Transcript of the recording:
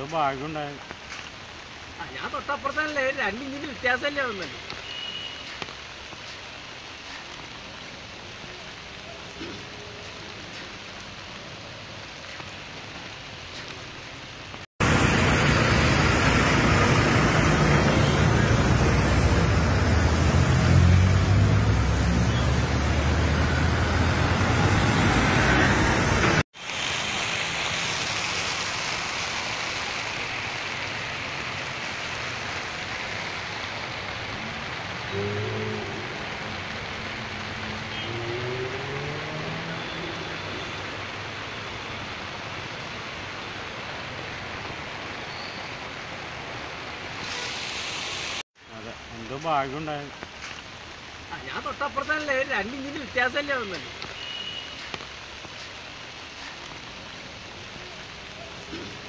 ഭാഗ്യം ഉണ്ടായത് ആ, ഞാൻ തൊട്ടപ്പുറത്തല്ലേ രണ്ടിഞ്ചിന്റെ വ്യത്യാസമല്ലേ വന്നത് അതെ എന്തോ ഭാഗ്യം ഉണ്ടായത് ആ, ഞാൻ തൊട്ടപ്പുറത്തല്ലേ രണ്ടിഞ്ചിന്റെ വ്യത്യാസമല്ലേ വന്നത്